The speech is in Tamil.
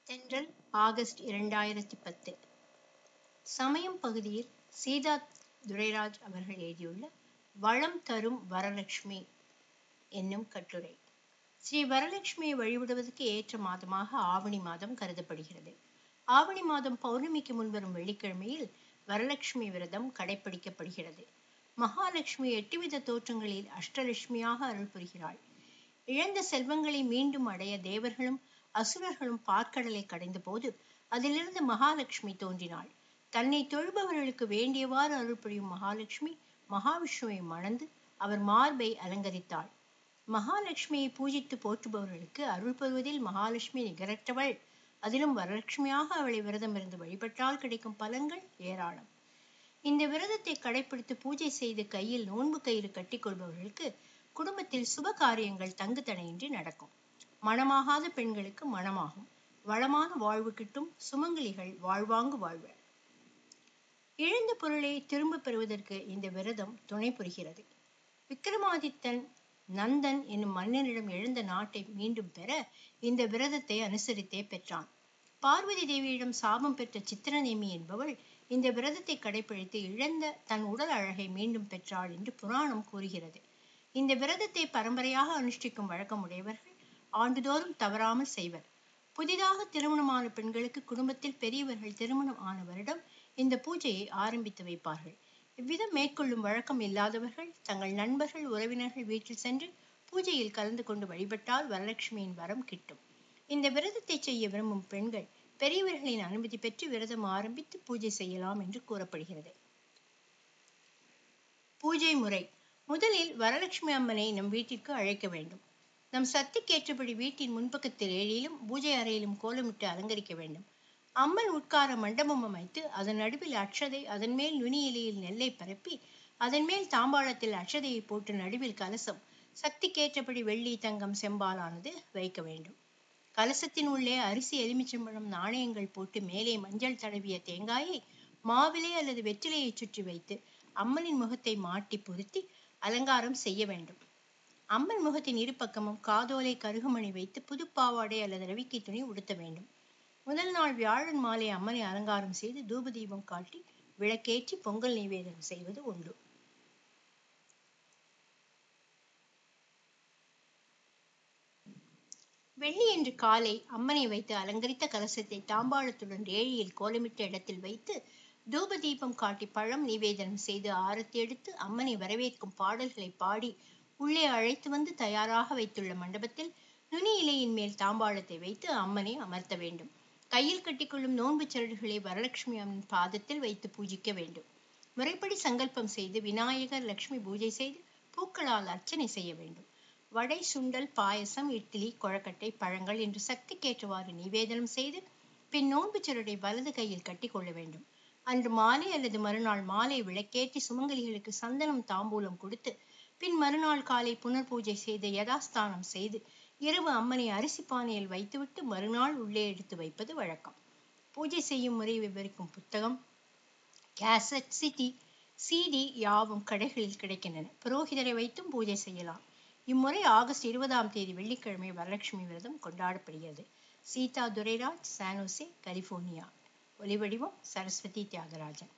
தென்றல் ஆகஸ்ட் இரண்டாயிரத்தி பத்து சமயம் பகுதியில் சீதா துரைராஜ் அவர்கள் எழுதியுள்ள வளம் தரும் வரலட்சுமி என்னும் கட்டுரை ஸ்ரீ வரலட்சுமியை வழிபடுவதற்கு ஏற்ற மாதமாக ஆவணி மாதம் கருதப்படுகிறது ஆவணி மாதம் பௌர்ணமிக்கு முன்வரும் வெள்ளிக்கிழமையில் வரலட்சுமி விரதம் கடைபிடிக்கப்படுகிறது மகாலட்சுமி எட்டுவித தோற்றங்களில் அஷ்டலட்சுமியாக அருள் புரிகிறாள் இழந்த செல்வங்களை மீண்டும் அடைய தேவர்களும் அசுரர்களும் பார்க்கடலை கடைந்த போது அதிலிருந்து மகாலட்சுமி தோன்றினாள் தன்னை தொழுபவர்களுக்கு வேண்டியவாறு அருள் புரியும் மகாலட்சுமி மகாவிஷ்ணுவை மணந்து அவர் மார்பை அலங்கரித்தாள் மகாலட்சுமியை பூஜித்து போற்றுபவர்களுக்கு அருள் பெறுவதில் மகாலட்சுமி நிகரற்றவள் அதிலும் வரலட்சுமியாக அவளை விரதம் இருந்து வழிபட்டால் கிடைக்கும் பலன்கள் ஏராளம் இந்த விரதத்தை கடைபிடித்து பூஜை செய்து கையில் நோன்பு கயிறு கட்டிக்கொள்பவர்களுக்கு குடும்பத்தில் சுப காரியங்கள் தங்கு தடையின்றி நடக்கும் மணமாகாத பெண்களுக்கு மணமாகும் வளமான வாழ்வு கிட்டும் சுமங்கலிகள் வாழ்வாங்கு வாழ்வர் இழந்த பொருளை திரும்ப பெறுவதற்கு இந்த விரதம் துணை புரிகிறது விக்ரமாதித்தன் நந்தன் என்னும் மன்னனிடம் எழுந்த நாட்டை மீண்டும் பெற இந்த விரதத்தை அனுசரித்தே பெற்றான் பார்வதி தேவியிடம் சாபம் பெற்ற சித்திரநேமி என்பவள் இந்த விரதத்தை கடைபிடித்து இழந்த தன் உடல் அழகை மீண்டும் பெற்றாள் என்று புராணம் கூறுகிறது இந்த விரதத்தை பரம்பரையாக அனுஷ்டிக்கும் வழக்கம் உடையவர்கள் ஆண்டுதோறும் தவறாமல் செய்வர் புதிதாக திருமணமான பெண்களுக்கு குடும்பத்தில் பெரியவர்கள் திருமணம் ஆன வருடம் இந்த பூஜையை ஆரம்பித்து வைப்பார்கள் இவ்விதம் மேற்கொள்ளும் வழக்கம் இல்லாதவர்கள் தங்கள் நண்பர்கள் உறவினர்கள் வீட்டில் சென்று பூஜையில் கலந்து கொண்டு வழிபட்டால் வரலட்சுமியின் வரம் கிட்டும் இந்த விரதத்தை செய்ய விரும்பும் பெண்கள் பெரியவர்களின் அனுமதி பெற்று விரதம் ஆரம்பித்து பூஜை செய்யலாம் என்று கூறப்படுகிறது பூஜை முறை முதலில் வரலட்சுமி அம்மனை நம் வீட்டிற்கு அழைக்க வேண்டும் நம் சக்திக்கேற்றபடி வீட்டின் முன்பக்கத்தில் ஏழிலும் பூஜை அறையிலும் கோலமிட்டு அலங்கரிக்க வேண்டும் அம்மன் உட்கார மண்டபம் அமைத்து அதன் நடுவில் அக்ஷதை அதன் மேல் நுனி இலையில் நெல்லை பரப்பி அதன் மேல் தாம்பாளத்தில் அக்ஷதையை போட்டு நடுவில் கலசம் சக்திக்கேற்றபடி வெள்ளி தங்கம் செம்பாலானது வைக்க வேண்டும் கலசத்தின் உள்ளே அரிசி எலுமிச்சம்பழம் நாணயங்கள் போட்டு மேலே மஞ்சள் தடவிய தேங்காயை மாவிலை அல்லது வெற்றிலையை சுற்றி வைத்து அம்மனின் முகத்தை மாட்டி பொருத்தி அலங்காரம் செய்ய வேண்டும் அம்மன் முகத்தின் இரு பக்கமும் காதோலை கருகுமணி வைத்து புதுப்பாவாடை அல்லது ரவிக்கை துணி உடுத்த வேண்டும் முதல் நாள் வியாழன் மாலை அம்மனை அலங்காரம் செய்து தூப தீபம் காட்டி விளக்கேற்றி பொங்கல் நிவேதனம் செய்வது உண்டு வெள்ளியன்று காலை அம்மனை வைத்து அலங்கரித்த கலசத்தை தாம்பாளத்துடன் ஏழியில் கோலமிட்ட இடத்தில் வைத்து தூப தீபம் காட்டி பழம் நிவேதனம் செய்து ஆரத்தி எடுத்து அம்மனை வரவேற்கும் பாடல்களை பாடி உள்ளே அழைத்து வந்து தயாராக வைத்துள்ள மண்டபத்தில் நுனி இலையின் மேல் தாம்பாளத்தை வைத்து அம்மனை அமர்த்த வேண்டும் கையில் கட்டிக்கொள்ளும் நோன்பு சரடுகளை வரலட்சுமி அம்மன் பாதத்தில் வைத்து பூஜிக்க வேண்டும் முறைப்படி சங்கல்பம் செய்து விநாயகர் லட்சுமி பூஜை செய்து பூக்களால் அர்ச்சனை செய்ய வேண்டும் வடை சுண்டல் பாயசம் இட்லி கொழக்கட்டை பழங்கள் என்று சக்திக்கேற்றவாறு நிவேதனம் செய்து பின் நோன்பு சரடை வலது கையில் கட்டி கொள்ள வேண்டும் அன்று மாலை அல்லது மறுநாள் மாலை விளக்கேற்றி சுமங்கலிகளுக்கு சந்தனம் தாம்பூலம் கொடுத்து பின் மறுநாள் காலை புனர் பூஜை செய்து யதாஸ்தானம் செய்து இரவு அம்மனை அரிசி பானையில் வைத்துவிட்டு மறுநாள் உள்ளே எடுத்து வைப்பது வழக்கம் பூஜை செய்யும் முறை விவரிக்கும் புத்தகம் கேசட் சிடி சிடி யாவும் கடைகளில் கிடைக்கின்றன புரோகிதரை வைத்தும் பூஜை செய்யலாம் இம்முறை ஆகஸ்ட் இருபதாம் தேதி வெள்ளிக்கிழமை வரலட்சுமி விரதம் கொண்டாடப்படுகிறது சீதா துரைராஜ் சானோசே கலிபோர்னியா ஒலிவடிவம் சரஸ்வதி தியாகராஜன்